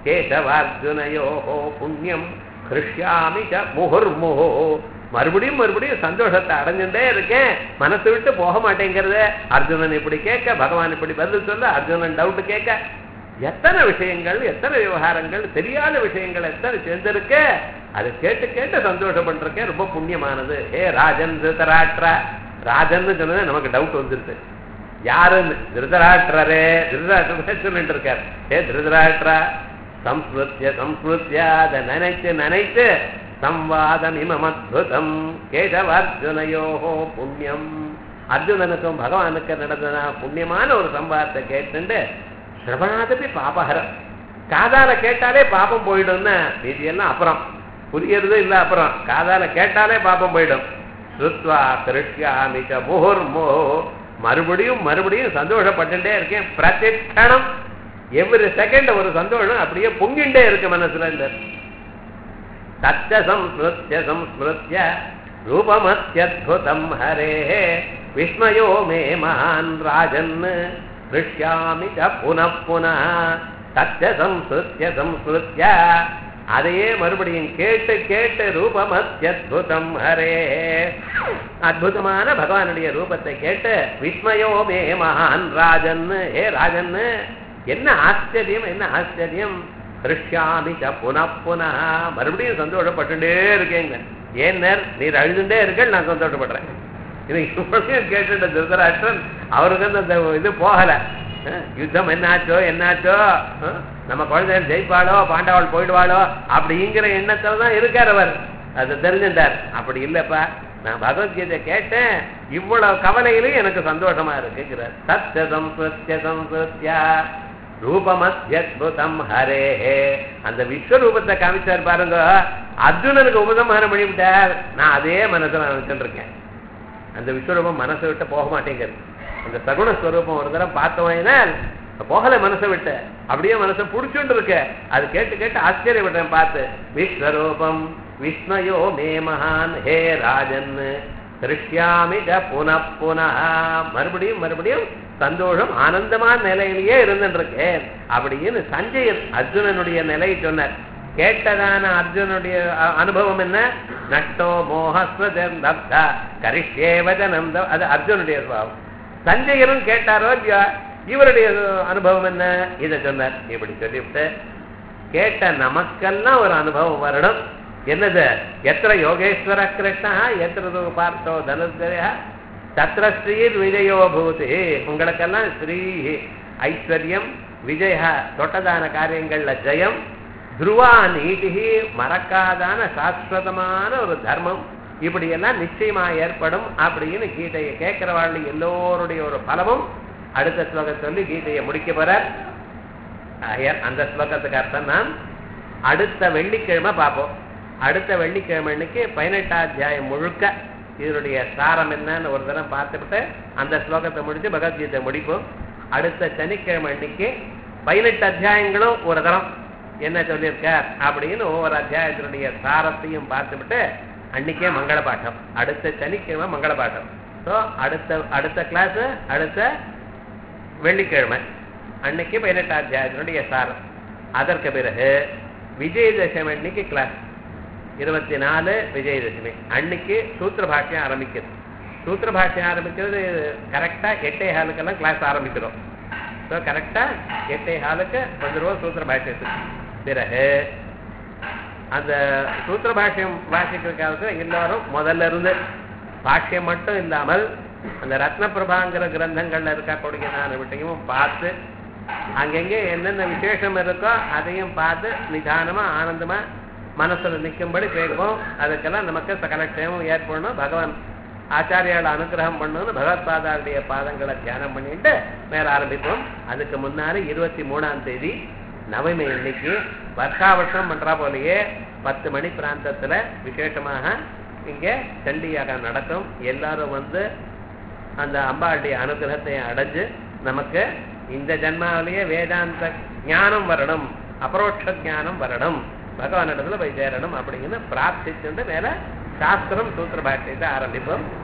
கேசவார்ஜுனயோகோ புண்ணியம் கிருஷ்யாமி ச முகுர்முகோ மறுபடியும் மறுபடியும் சந்தோஷத்தை அடைஞ்சுட்டே இருக்கேன் மனசு விட்டு போக மாட்டேங்கிறது அர்ஜுனன் இப்படி கேட்க பகவான் இப்படி பதில் சொல்ல அர்ஜுனன் டவுட் கேட்க எத்தனை விஷயங்கள் எத்தனை விவகாரங்கள் தெரியாத விஷயங்கள் எத்தனை சேர்ந்திருக்கு அது கேட்டு கேட்டு சந்தோஷம் பண்றக்கே ரொம்ப புண்ணியமானது ஏ ராஜன் திருதராட்ரா ராஜன் சொன்னது நமக்கு டவுட் வந்துருது யாருன்னு திருதராட்ரரே திருதராட்சர் சொல்லிட்டு இருக்கார் ஏ திருதராட்ரா சம்ஸ்கிருத்திய சம்ஸ்கிருத்திய அதை நினைத்து நினைத்து சம்வாதம் இமமத்புதம் கேசவார்ஜுனயோகோ புண்ணியம் அர்ஜுனனுக்கும் பகவானுக்கு நடந்தன புண்ணியமான ஒரு சம்பாதத்தை கேட்டுண்டு சிரவணாதபி பாபகரம் காதால கேட்டாலே பாபம் போயிடும்னு மீதியெல்லாம் அப்புறம் புரியறது இல்ல அப்புறம் காதால கேட்டாலே பாபம் போயிடும் ஸ்ருத்வா திருஷ்யாமிக முகுர்மோ மறுபடியும் மறுபடியும் சந்தோஷப்பட்டுட்டே இருக்கேன் பிரதிக்ஷணம் எவ்ரி செகண்ட் ஒரு சந்தோஷம் அப்படியே பொங்கிண்டே இருக்கு மனசுல இந்த தச்ச சம்ஸ்மிருத்திய சம்ஸ்மிருத்திய ரூபமத்யத்புதம் ஹரே விஸ்மயோ மே மகான் ராஜன் திருஷ்யாமி ச புனః புனः தச்ச சம்ஸ்கிருத்திய சம்ஸ்கிருத்திய அதையே மறுபடியும் கேட்டு கேட்டு ரூபமத்யத்புதம் ஹரே அற்புதமான பகவானுடைய ரூபத்தை கேட்டு விஸ்மயோ மே மகான் ராஜன் ஏ ராஜன் என்ன ஆச்சரியம் என்ன ஆச்சரியம் திருஷ்யாமி ச புனః புனः மறுபடியும் சந்தோஷப்பட்டுட்டே இருக்கேங்க ஏன்னர் நீர் அழுதுண்டே இருக்க நான் சந்தோஷப்படுறேன் இது இவ்வளவு கேட்டுட்ட திருதராஷ்டிரன் அவருக்கு வந்து அந்த இது போகல அஹ், யுத்தம் என்னாச்சோ என்னாச்சோ அஹ், நம்ம குழந்தைகள் ஜெயிப்பாளோ பாண்டவாள் போயிடுவாளோ அப்படிங்கிற எண்ணத்துல தான் இருக்கார் அவர் அது தெரிஞ்சுட்டார் அப்படி இல்லப்பா நான் பகவத்கீதை கேட்டேன் இவ்வளவு கவலையிலும் எனக்கு சந்தோஷமா இருக்குங்கிறார் சத்ய சம்ஸ்கிருத்திய சம்ஸ்கிருத்தியா ரூபமத்யத்புதம் ஹரே அந்த விஸ்வரூபத்தை காமிச்சார் பாருங்க அர்ஜுனனுக்கு உபசம்ஹாரம் பண்ணிவிட்டார் நான் அதே மனசுல நினைச்சுட்டு இருக்கேன் அந்த விஸ்வரூபம் மனசை விட்டு போக மாட்டேங்குது அந்த சகுண ஸ்வரூபம் ஒரு தடவை பார்த்தோம்னால் போகல மனசை விட்டு அப்படியே மனசை புடிச்சுட்டு இருக்க அது கேட்டு கேட்டு ஆச்சரியப்பட்டேன் பார்த்து விஸ்வரூபம் விஸ்மயோ மே மகான் ஹே ராஜன் திருஷ்யாமி ச புனః புனः மறுபடியும் மறுபடியும் சந்தோஷம் ஆனந்தமான நிலையிலேயே இருந்துட்டு இருக்கேன் அப்படின்னு சஞ்சயன் அர்ஜுனனுடைய நிலையை சொன்னார் கேட்டதான அர்ஜுனுடைய அ- அனுபவம் என்ன நட்டோ மோகஸ்வதா கரிஷ்யே வதனம் த- அது அர்ஜுனுடைய சுவாவம் சஞ்சயரும் கேட்டாரோ இல்லையா இவருடைய அனுபவம் என்ன இதை சொன்னார் இப்படி சொல்லிவிட்டு கேட்ட நமக்கெல்லாம் ஒரு அனுபவம் வரணும் என்னது எத்திர யோகேஸ்வர கிருஷ்ணா எத்திர பார்த்தோ தனுர்தயா தத்திர ஸ்ரீர் விஜயோ பூதி உங்களுக்கெல்லாம் ஸ்ரீ ஐஸ்வர்யம் விஜய தொட்டதான காரியங்கள்ல ஜெயம் துருவா நீதி மறக்காதான சாஸ்வதமான ஒரு தர்மம் இப்படி எல்லாம் நிச்சயமா ஏற்படும் அப்படின்னு கீதையை கேட்கிறவாள் எல்லோருடைய ஒரு பலமும் அடுத்த ஸ்லோகம் சொல்லி கீதையை முடிக்க போறார் ஆகையால் அந்த ஸ்லோகத்துக்கு அர்த்தம் நாம் அடுத்த வெள்ளிக்கிழமை பார்ப்போம் அடுத்த வெள்ளிக்கிழமை அன்னைக்கு பதினெட்டாம் அத்தியாயம் முழுக்க இதனுடைய சாரம் என்னன்னு ஒரு தரம் பார்த்துவிட்டு அந்த ஸ்லோகத்தை முடிச்சு பகவத்கீதை முடிப்போம் அடுத்த சனிக்கிழமை அன்னைக்கு பதினெட்டு அத்தியாயங்களும் ஒரு தரம் என்ன சொல்லியிருக்கார் அப்படின்னு ஒவ்வொரு அத்தியாயத்தினுடைய சாரத்தையும் பார்த்துவிட்டு அன்னைக்கே மங்கள பாட்டம் அடுத்த சனிக்கிழமை மங்கள பாட்டம் ஸோ அடுத்த அடுத்த கிளாஸ் அடுத்த வெள்ளிக்கிழமை அன்னைக்கு பதினெட்டாம் அத்தியாயத்தினுடைய சாரம் அதற்கு பிறகு விஜயதசமி அன்னைக்கு கிளாஸ் இருபத்தி நாலு விஜயதசமி அன்னைக்கு சூத்திர பாஷ்யம் ஆரம்பிக்குது சூத்திர பாஷ்யம் ஆரம்பிக்கிறது கரெக்டா எட்டே ஹாலுக்கெல்லாம் கிளாஸ் ஆரம்பிக்கிறோம் ஸோ கரெக்டா எட்டே ஹாலுக்கு வந்துடுவோம் சூத்திர பாஷ்யத்துக்கு பிறகு அந்த சூத்திர பாஷ்யம் வாசிக்கிறதுக்காக எல்லாரும் முதல்ல இருந்து பாஷ்யம் மட்டும் இல்லாமல் அந்த ரத்னபிரபாங்கிற கிரந்தங்கள்ல இருக்கக்கூடிய நான் விட்டையும் பார்த்து அங்கங்கே என்னென்ன விசேஷம் இருக்கோ அதையும் பார்த்து நிதானமா ஆனந்தமா மனசுல நிற்கும்படி பேசுவோம் அதுக்கெல்லாம் நமக்கு சகல க்ஷேமம் ஏற்படணும் பகவான் ஆச்சாரியால அனுகிரகம் பண்ணணும்னு பகவத்பாதாவுடைய பாதங்களை தியானம் பண்ணிட்டு மேல ஆரம்பிப்போம் அதுக்கு முன்னாடி இருபத்தி மூணாம் தேதி நவமி இன்னைக்கு வருஷா வருஷம் பண்றா போலயே பத்து மணி பிராந்தத்துல விசேஷமாக இங்கே சண்டியாக நடக்கும் எல்லாரும் வந்து அந்த அம்பாளுடைய அனுகிரகத்தை அடைஞ்சு நமக்கு இந்த ஜன்மாவிலேயே வேதாந்த ஞானம் வரணும் அபரோட்ச ஞானம் வரணும் பகவானிடத்துல போய் சேரணும் அப்படிங்கன்னு பிரார்த்திச்சுட்டு மேல சாஸ்திரம் சூத்திர பாஷ்யத்தை ஆரம்பிப்போம்